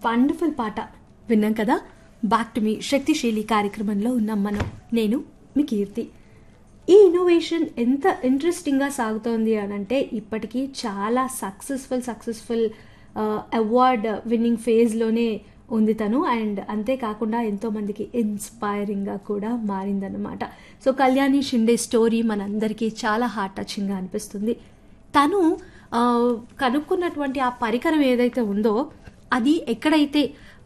wonderful పాట విన్నాం కదా బ్యాక్ టు మీ శక్తిశీలి కార్యక్రమంలో ఉన్నాం మనం నేను మీ కీర్తి ఈ ఇన్నోవేషన్ ఎంత ఇంట్రెస్టింగ్గా సాగుతోంది అని అంటే ఇప్పటికీ చాలా సక్సెస్ఫుల్ సక్సెస్ఫుల్ అవార్డ్ విన్నింగ్ ఫేజ్లోనే ఉంది తను అండ్ అంతేకాకుండా ఎంతోమందికి ఇన్స్పైరింగ్గా కూడా మారిందన్నమాట సో కళ్యాణి షిండే స్టోరీ మనందరికీ చాలా హార్ట్ టచింగ్గా అనిపిస్తుంది తను ఆ, కనుక్కున్నటువంటి ఆ పరికరం ఏదైతే ఉందో అది ఎక్కడైతే